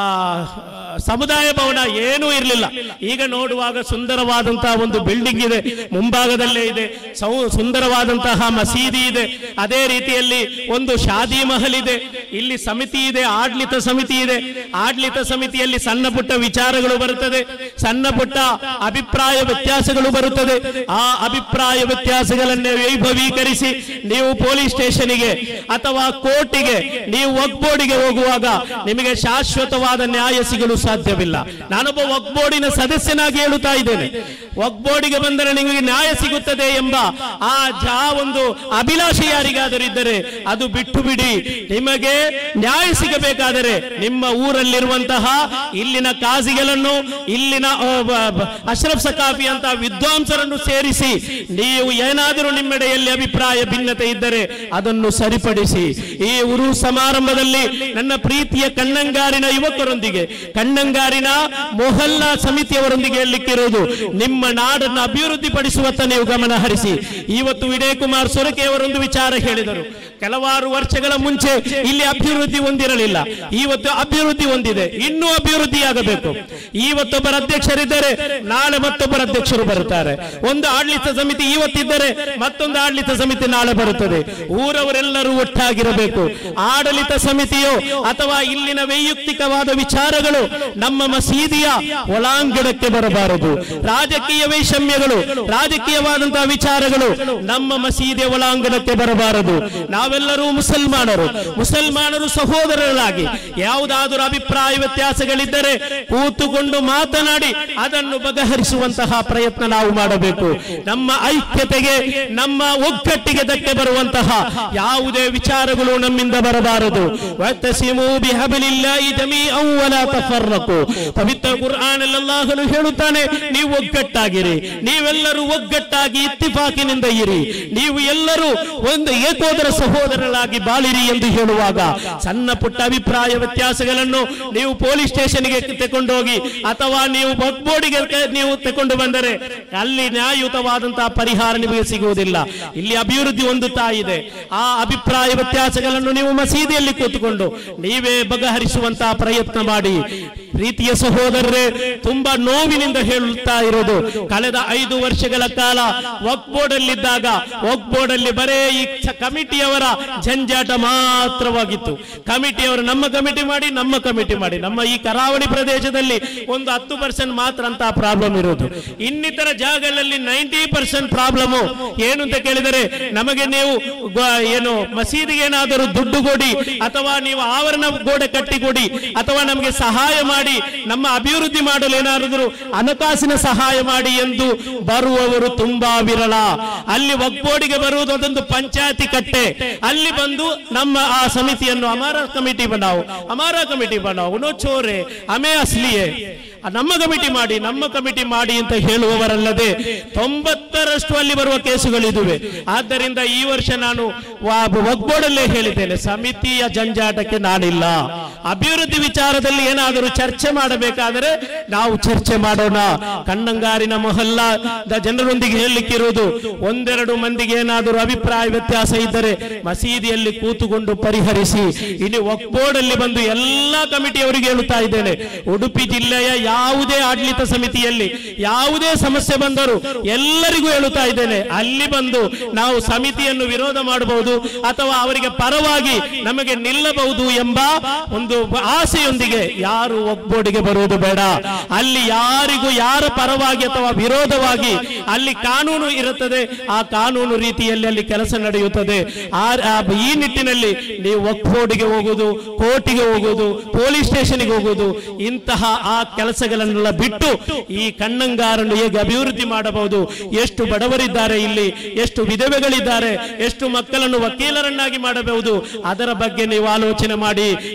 [SPEAKER 1] ಸಮುದಾಯ ಭವನ ಏನೂ ಇರಲಿಲ್ಲ ಈಗ ನೋಡುವಾಗ ಸುಂದರವಾದಂತಹ ಒಂದು ಬಿಲ್ಡಿಂಗ್ ಇದೆ ಮುಂಭಾಗದಲ್ಲೇ ಇದೆ ಸೌ- ಸುಂದರವಾದಂತಹ ಮಸೀದಿ ಇದೆ ಅದೇ ರೀತಿಯಲ್ಲಿ ಒಂದು ಶಾದಿ ಮಹಲ್ ಇದೆ ಇಲ್ಲಿ ಸಮಿತಿ ಇದೆ ಆಡಳಿತ ಸಮಿತಿ ಇದೆ ಆಡಳಿತ ಸಮಿತಿಯಲ್ಲಿ ಸಣ್ಣ ಪುಟ್ಟ ವಿಚಾರಗಳು ಬರುತ್ತದೆ ಸಣ್ಣ ಪುಟ್ಟ ಅಭಿಪ್ರಾಯ ವ್ಯತ್ಯಾಸಗಳು ಬರುತ್ತದೆ ಆ ಅಭಿಪ್ರಾಯ ವ್ಯತ್ಯಾಸಗಳನ್ನೇ ವೈಭವೀಕರಿಸಿ ನೀವು ಪೊಲೀಸ್ ಸ್ಟೇಷನ್ಗೆ ಅಥವಾ ಕೋರ್ಟಿಗೆ ನೀವು ಒಗ್ಬೋರ್ಡಿಗೆ ಹೋಗುವಾಗ ನಿಮಗೆ ಶಾಶ್ವತವಾದ ನ್ಯಾಯ ಸಿಗಲು ಸಾಧ್ಯವಿಲ್ಲ ನಾನೊಬ್ಬ ಒಗ್ಬೋರ್ಡಿನ ಸದಸ್ಯನಾಗಿ ಹೇಳುತ್ತಾ ಇದ್ದೇನೆ ಒಗ್ಬೋರ್ಡಿಗೆ ಬಂದರೆ ನಿಮಗೆ ನ್ಯಾಯ ಸಿಗುತ್ತದೆ ಎಂಬ ಆ ಜಾ ಒಂದು ಅಭಿಲಾಷೆ ಯಾರಿಗಾದರೂ ಇದ್ದರೆ ಅದು ಬಿಟ್ಟು ಬಿಡಿ ನಿಮಗೆ ನ್ಯಾಯ ಸಿಗಬೇಕಾದರೆ ನಿಮ್ಮ ಊರಲ್ಲಿರುವಂತಹ ಇಲ್ಲಿನ ಕಾಜಿಗಳನ್ನು ಇಲ್ಲಿನ ಆ, ಬ- ಬ- ಅಶ್ರಫ್ ಸಕಾಫಿ ಅಂತ ವಿದ್ವಾಂಸರನ್ನು ಸೇರಿಸಿ ನೀವು ಏನಾದರೂ ನಿಮ್ಮೆಡೆಯಲ್ಲಿ ಅಭಿಪ್ರಾಯ ಭಿನ್ನತೆ ಇದ್ದರೆ ಅದನ್ನು ಸರಿಪಡಿಸಿ ಈ ಉರು ಸಮಾರಂಭದಲ್ಲಿ ನನ್ನ ಪ್ರೀತಿಯ ಕಣ್ಣಂಗಾರಿನ ಯುವಕರೊಂದಿಗೆ ಕಣ್ಣಂಗಾರಿನ ಮೊಹಲ್ಲಾ ಸಮಿತಿಯವರೊಂದಿಗೆ ಹೇಳಲಿಕ್ಕಿರುವುದು ನಿಮ್ಮ ನಾಡನ್ನು ಅಭಿವೃದ್ಧಿಪಡಿಸುವತ್ತ ನೀವು ಗಮನ ಹರಿಸಿ ಇವತ್ತು ವಿನಯ್ ಕುಮಾರ್ ಸೊರಕೆ ಅವರೊಂದು ವಿಚಾರ ಹೇಳಿದರು ಕೆಲವಾರು ವರ್ಷಗಳ ಮುಂಚೆ ಇಲ್ಲಿ ಅಭಿವೃದ್ಧಿ ಹೊಂದಿರಲಿಲ್ಲ ಇವತ್ತು ಅಭಿವೃದ್ಧಿ ಹೊಂದಿದೆ ಇನ್ನೂ ಅಭಿವೃದ್ಧಿಯಾಗಬೇಕು ಇವತ್ತೊಬ್ಬರ ಅಧ್ಯಕ್ಷರಿದ್ದರೆ ನಾಳೆ ಮತ್ತೊಬ್ಬರ ಅಧ್ಯಕ್ಷರು ಬರುತ್ತಾರೆ ಒಂದು ಆಡಳಿತ ಸಮಿತಿ ಇವತ್ತಿದ್ದರೆ ಮತ್ತೊಂದು ಆಡಳಿತ ಸಮಿತಿ ನಾಳೆ ಬರುತ್ತದೆ ಊರವರೆಲ್ಲರೂ ಒಟ್ಟಾಗಿರಬೇಕು ಆಡಳಿತ ಸಮಿತಿಯೋ ಅಥವಾ ಇಲ್ಲಿನ ವೈಯಕ್ತಿಕವಾದ ವಿಚಾರಗಳು ನಮ್ಮ ಮಸೀದಿಯ ಒಳಾಂಗಣಕ್ಕೆ ಬರಬಾರದು ರಾಜಕೀಯ ವೈಷಮ್ಯಗಳು ರಾಜಕೀಯವಾದಂತಹ ವಿಚಾರಗಳು ನಮ್ಮ ಮಸೀದಿಯ ಒಳಾಂಗಣಕ್ಕೆ ಬರಬಾರದು ನಾವೆಲ್ಲರೂ ಮುಸಲ್ಮಾನರು ಮುಸಲ್ಮಾನರು ಸಹೋದರರಾಗಿ ಯಾವುದಾದರೂ ಅಭಿಪ್ರಾಯ ವ್ಯತ್ಯಾಸಗಳಿದ್ದರೆ ಕೂತುಕೊಂಡು ಮಾತನಾಡಿ ಅದನ್ನು ಬಗೆಹರಿಸುವಂತಹ ಪ್ರಯತ್ನ ನಾವು ಮಾಡಬೇಕು ನಮ್ಮ ಐಕ್ಯತೆಗೆ ನಮ್ಮ ಒಗ್ಗಟ್ಟಿಗೆ ಧಕ್ಕೆ ಬರುವಂತಹ ಯಾವುದೇ ವಿಚಾರಗಳು ನಮ್ಮಿಂದ ಬರಬಾರದು ವತ್ತಸಿಮೂ ಬಿಹಬಲಿಲ್ಲಾಹಿ ಜಮೀಅನ್ ವಲಾ ತಫರ್ರಕು ಪವಿತ್ರ ಕುರ್ಆನ್ ಅಲ್ಲಾಹನು ಹೇಳುತ್ತಾನೆ ನೀವು ಒಗ್ಗಟ್ಟಾಗಿರಿ ನೀವೆಲ್ಲರೂ ಒಗ್ಗಟ್ಟಾಗಿ ಇತ್ತಿಫಾಕಿನಿಂದ ಇರಿ ನೀವು ಎಲ್ಲರೂ ಒಂದು ಏಕೋದರ ಸಹೋದರರಾಗಿ ಬಾಳಿರಿ ಎಂದು ಹೇಳುವಾಗ ಸಣ್ಣ ಪುಟ್ಟ ಅಭಿಪ್ರಾಯ ವ್ಯತ್ಯಾಸಗಳನ್ನು ನೀವು ಪೊಲೀಸ್ ಸ್ಟೇಷನ್ಗೆ ತಗೊಂಡೋಗಿ ಅಥವಾ ನೀವು ಬೋರ್ಡಿಗೆ ನೀವು ತಕೊಂಡು ಬಂದರೆ ಅಲ್ಲಿ ನ್ಯಾಯಯುತವಾದಂತಹ ಪರಿಹಾರ ನಿಮಗೆ ಸಿಗುವುದಿಲ್ಲ ಇಲ್ಲಿ ಅಭಿವೃದ್ಧಿ ಹೊಂದುತ್ತಾ ಇದೆ ಆ ಅಭಿಪ್ರಾಯ ವ್ಯತ್ಯಾಸಗಳನ್ನು ನೀವು ಮಸೀದಿಯಲ್ಲಿ ಕೂತುಕೊಂಡು ನೀವೇ ಬಗೆಹರಿಸುವಂತಹ ಪ್ರಯತ್ನ ಮಾಡಿ ಪ್ರೀತಿಯ ಸಹೋದರರೇ ತುಂಬಾ ನೋವಿನಿಂದ ಹೇಳುತ್ತಾ ಇರೋದು ಕಳೆದ ಐದು ವರ್ಷಗಳ ಕಾಲ ವಕ್ ಬೋರ್ಡ್ ಅಲ್ಲಿದ್ದಾಗ ವಕ್ ಬೋರ್ಡ್ ಅಲ್ಲಿ ಬರೇ ಈ ಸ- ಕಮಿಟಿಯವರ ಜಂಜಾಟ ಮಾತ್ರವಾಗಿತ್ತು ಕಮಿಟಿಯವರು ನಮ್ಮ ಕಮಿಟಿ ಮಾಡಿ ನಮ್ಮ ಕಮಿಟಿ ಮಾಡಿ ನಮ್ಮ ಈ ಕರಾವಳಿ ಪ್ರದೇಶದಲ್ಲಿ ಒಂದು ಹತ್ತು ಪರ್ಸೆಂಟ್ ಮಾತ್ರ ಅಂತ ಪ್ರಾಬ್ಲಮ್ ಇರೋದು ಇನ್ನಿತರ ಜಾಗಗಳಲ್ಲಿ ನೈಂಟಿ ಪರ್ಸೆಂಟ್ ಪ್ರಾಬ್ಲಮ್ ಏನು ಅಂತ ಕೇಳಿದರೆ ನಮಗೆ ನೀವು ಗ- ಏನು ಮಸೀದಿಗೆ ಏನಾದರೂ ದುಡ್ಡು ಕೊಡಿ ಅಥವಾ ನೀವು ಆವರಣ ಗೋಡೆ ಕಟ್ಟಿ ಕೊಡಿ ಅಥವಾ ನಮಗೆ ಸಹಾಯ ಮಾಡಿ ನಮ್ಮ ಅಭಿವೃದ್ಧಿ ಮಾಡಲು ಏನಾದರೂ ಹಣಕಾಸಿನ ಸಹಾಯ ಮಾಡಿ ಎಂದು ಬರುವವರು ತುಂಬಾ ವಿರಳ ಅಲ್ಲಿ ಒಗ್ಬೋಡಿಗೆ ಬರುವುದು ಅದೊಂದು ಪಂಚಾಯತಿ ಕಟ್ಟೆ ಅಲ್ಲಿ ಬಂದು ನಮ್ಮ ಆ ಸಮಿತಿಯನ್ನು ಅಮಾರ ಕಮಿಟಿ ಬನಾವು ಅಮಾರ ಕಮಿಟಿ ಬನಾವು ನೋ ಚೋರೆ ಅಮೇ ಅಸ್ಲಿಯೇ ನಮ್ಮ ಕಮಿಟಿ ಮಾಡಿ ನಮ್ಮ ಕಮಿಟಿ ಮಾಡಿ ಅಂತ ಹೇಳುವವರಲ್ಲದೆ ತೊಂಬತ್ತರಷ್ಟು ಅಲ್ಲಿ ಬರುವ ಕೇಸುಗಳಿದುವೆ ಆದ್ದರಿಂದ ಈ ವರ್ಷ ನಾನು ಒಗ್ಬೋಡಲ್ಲೇ ಹೇಳಿದ್ದೇನೆ ಸಮಿತಿಯ ಜಂಜಾಟಕ್ಕೆ ನಾನಿಲ್ಲ ಅಭಿವೃದ್ಧಿ ವಿಚಾರದಲ್ಲಿ ಏನಾದರೂ ಚರ್ಚೆ ಮಾಡಬೇಕಾದರೆ ನಾವು ಚರ್ಚೆ ಮಾಡೋಣ ಕಣ್ಣಂಗಾರಿನ ಮೊಹಲ್ಲಾದ ಜನರೊಂದಿಗೆ ಹೇಳಲಿಕ್ಕಿರುವುದು ಒಂದೆರಡು ಮಂದಿಗೆ ಏನಾದರೂ ಅಭಿಪ್ರಾಯ ವ್ಯತ್ಯಾಸ ಇದ್ದರೆ ಮಸೀದಿಯಲ್ಲಿ ಕೂತುಕೊಂಡು ಪರಿಹರಿಸಿ ಇನ್ನು ಒಕ್ಬೋರ್ಡಲ್ಲಿ ಬಂದು ಎಲ್ಲಾ ಕಮಿಟಿಯವರಿಗೆ ಹೇಳುತ್ತಾ ಇದ್ದೇನೆ ಉಡುಪಿ ಜಿಲ್ಲೆಯ ಯಾವುದೇ ಆಡಳಿತ ಸಮಿತಿಯಲ್ಲಿ ಯಾವುದೇ ಸಮಸ್ಯೆ ಬಂದರೂ ಎಲ್ಲರಿಗೂ ಹೇಳುತ್ತಾ ಇದ್ದೇನೆ ಅಲ್ಲಿ ಬಂದು ನಾವು ಸಮಿತಿಯನ್ನು ವಿರೋಧ ಮಾಡಬಹುದು ಅಥವಾ ಅವರಿಗೆ ಪರವಾಗಿ ನಮಗೆ ನಿಲ್ಲಬಹುದು ಎಂಬ ಒಂದು ಆಸೆಯೊಂದಿಗೆ ಯಾರು ಒಗ್ಬೋಡಿಗೆ ಬರುವುದು ಬೇಡ ಅಲ್ಲಿ ಯಾರಿಗೂ ಯಾರ ಪರವಾಗಿ ಅಥವಾ ವಿರೋಧವಾಗಿ ಅಲ್ಲಿ ಕಾನೂನು ಇರುತ್ತದೆ ಆ ಕಾನೂನು ರೀತಿಯಲ್ಲಿ ಅಲ್ಲಿ ಕೆಲಸ ನಡೆಯುತ್ತದೆ ಆ- ಆ- ಈ ನಿಟ್ಟಿನಲ್ಲಿ ನೀವು ಒಗ್ಬೋಡಿಗೆ ಹೋಗುವುದು ಕೋರ್ಟಿಗೆ ಹೋಗುವುದು ಪೊಲೀಸ್ ಸ್ಟೇಷನ್ಗೆ ಹೋಗುವುದು ಇಂತಹ ಆ ಕೆಲಸಗಳನ್ನೆಲ್ಲ ಬಿಟ್ಟು ಈ ಕಣ್ಣಂಗಾರನ್ನು ಹೇಗೆ ಅಭಿವೃದ್ಧಿ ಮಾಡಬಹುದು ಎಷ್ಟು ಬಡವರಿದ್ದಾರೆ ಇಲ್ಲಿ ಎಷ್ಟು ವಿಧವೆಗಳಿದ್ದಾರೆ ಎಷ್ಟು ಮಕ್ಕಳನ್ನು ವಕೀಲರನ್ನಾಗಿ ಮಾಡಬಹುದು ಅದರ ಬಗ್ಗೆ ನೀವು ಆಲೋಚನೆ ಮಾಡಿ ಕರ್ನಾಟಕ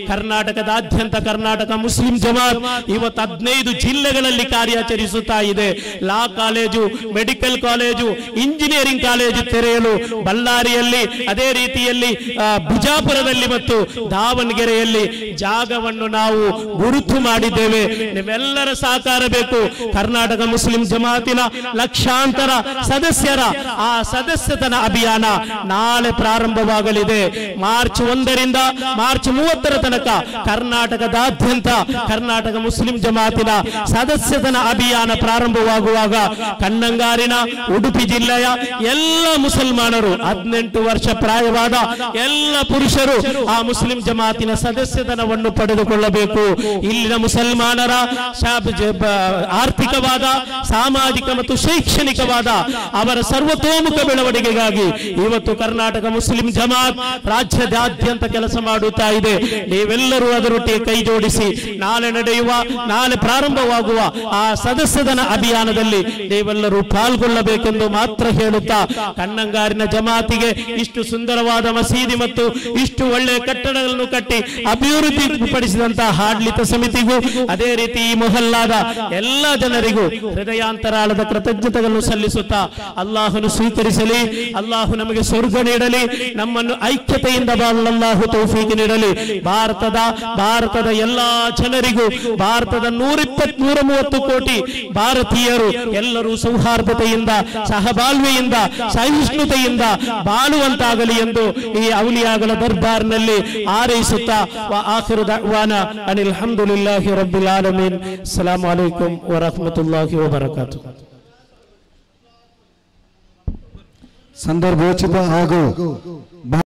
[SPEAKER 1] ಕರ್ನಾಟಕದಾದ್ಯಂತ ಕರ್ನಾಟಕ ಮುಸ್ಲಿಂ ಜಮಾತ್ ಇವತ್ತು ಹದಿನೈದು ಜಿಲ್ಲೆಗಳಲ್ಲಿ ಕಾರ್ಯಾಚರಿಸುತ್ತಾ ಇದೆ law college medical college engineering college ತೆರೆಯಲು ಬಳ್ಳಾರಿಯಲ್ಲಿ ಅದೇ ರೀತಿಯಲ್ಲಿ ಆ, ಬಿಜಾಪುರದಲ್ಲಿ ಮತ್ತು ದಾವಣಗೆರೆಯಲ್ಲಿ ಜಾಗವನ್ನು ನಾವು ಗುರುತು ಮಾಡಿದ್ದೇವೆ ನೀವೆಲ್ಲರ ಸಹಕಾರ ಬೇಕು ಕರ್ನಾಟಕ ಮುಸ್ಲಿಂ ಜಮಾತಿನ ಲಕ್ಷಾಂತರ ಸದಸ್ಯರ ಆ ಸದಸ್ಯತನ ಅಭಿಯಾನ ನಾಳೆ ಪ್ರಾರಂಭವಾಗಲಿದೆ ಮಾರ್ಚ್ ಒಂದರಿಂದ ಮಾರ್ಚ್ ಮೂವತ್ತರ ತನಕ ಕರ್ನಾಟಕದಾದ್ಯಂತ ಕರ್ನಾಟಕ ಮುಸ್ಲಿಂ ಜಮಾತಿನ ಸದಸ್ಯತನ ಅಭಿಯಾನ ಪ್ರಾರಂಭವಾಗುವಾಗ ಕಣ್ಣಂಗಾರಿನ ಉಡುಪಿ ಜಿಲ್ಲೆಯ ಎಲ್ಲ ಮುಸಲ್ಮಾನರು ಹದಿನೆಂಟು ವರ್ಷ ಪ್ರಾಯವಾದ ಎಲ್ಲ ಪುರುಷರು ಆ ಮುಸ್ಲಿಂ ಜಮಾತಿನ ಸದಸ್ಯತನವನ್ನು ಪಡೆದುಕೊಳ್ಳಬೇಕು ಇಲ್ಲಿನ ಮುಸಲ್ಮಾನರ ಶಾಬ್- ಜ- ಬ- ಆರ್ಥಿಕವಾದ ಸಾಮಾಜಿಕ ಮತ್ತು ಶೈಕ್ಷಣಿಕವಾದ ಅವರ ಸರ್ವತೋಮುಖ ಬೆಳವಣಿಗೆಗಾಗಿ ಇವತ್ತು ಕರ್ನಾಟಕ ಮುಸ್ಲಿಂ ಜಮಾತ್ ರಾಜ್ಯದಾದ್ಯಂತ ಕೆಲಸ ಮಾಡುತ್ತಾ ಇದೆ ನೀವೆಲ್ಲರೂ ಅದರೊಟ್ಟಿಗೆ ಕೈ ಜೋಡಿಸಿ ನಾಳೆ ನಡೆಯುವ ನಾಳೆ ಪ್ರಾರಂಭವಾಗುವ ಆ ಸದಸ್ಯದನ ಅಭಿಯಾನದಲ್ಲಿ ನೀವೆಲ್ಲರೂ ಪಾಲ್ಗೊಳ್ಳಬೇಕೆಂದು ಮಾತ್ರ ಹೇಳುತ್ತಾ ಕಣ್ಣಂಗಾರಿನ ಜಮಾತಿಗೆ ಇಷ್ಟು ಸುಂದರವಾದ ಮಸೀದಿ ಮತ್ತು ಇಷ್ಟು ಒಳ್ಳೆಯ ಕಟ್ಟಡಗಳನ್ನು ಕಟ್ಟಿ ಅಭಿವೃದ್ಧಿ ಪಡಿಸಿದಂತಹ ಆಡಳಿತ ಸಮಿತಿಗೂ ಅದೇ ರೀತಿ ಈ ಮೊಹಲ್ಲಾದ ಎಲ್ಲ ಜನರಿಗೂ ಹೃದಯಾಂತರಾಳದ ಕೃತಜ್ಞತೆಗಳನ್ನು ಸಲ್ಲಿಸುತ್ತಾ ಅಲ್ಲಾಹನು ಸ್ವೀಕರಿಸಲಿ ಅಲ್ಲಾಹು ನಮಗೆ ಸ್ವರ್ಗ ನೀಡಲಿ ನಮ್ಮನ್ನು ಐಕ್ಯತೆಯಿಂದ ಬಾಳಲ್ಲಾಹು ತೌಫೀಕ್ ನೀಡಲಿ ಭಾರತದ ಭಾರತದ ಎಲ್ಲಾ ಜನರಿಗೂ ಭಾರತದ ನೂರಿಪ್ಪತ್ ನೂರ ಮೂವತ್ತು ಕೋಟಿ ಭಾರತೀಯರು ಎಲ್ಲರೂ ಸೌಹಾರ್ದತೆಯಿಂದ ಸಹಬಾಳ್ವೆಯಿಂದ ಸಹಿಷ್ಣುತೆಯಿಂದ ಬಾಳುವಂತಾಗಲಿ ಎಂದು ಈ ಔಲಿಯಾಗಳ ದರ್ಬಾರ್ನಲ್ಲಿ ಹಾರೈಸುತ್ತಾ ವ ಆಖಿರು ದಅವಾನ ಅನಿಲ್ ಹಮ್ದುಲಿಲ್ಲಾಹಿ ರಬ್ಬಿಲ್ ಆಲಮೀನ್ ಅಸ್ಸಲಾಮು ಅಲೈಕುಂ ವರಹಮತುಲ್ಲಾಹಿ ವಬರಕಾತು
[SPEAKER 2] ಸಂದರ್ಭೋಚಿತ ಹಾಗೂ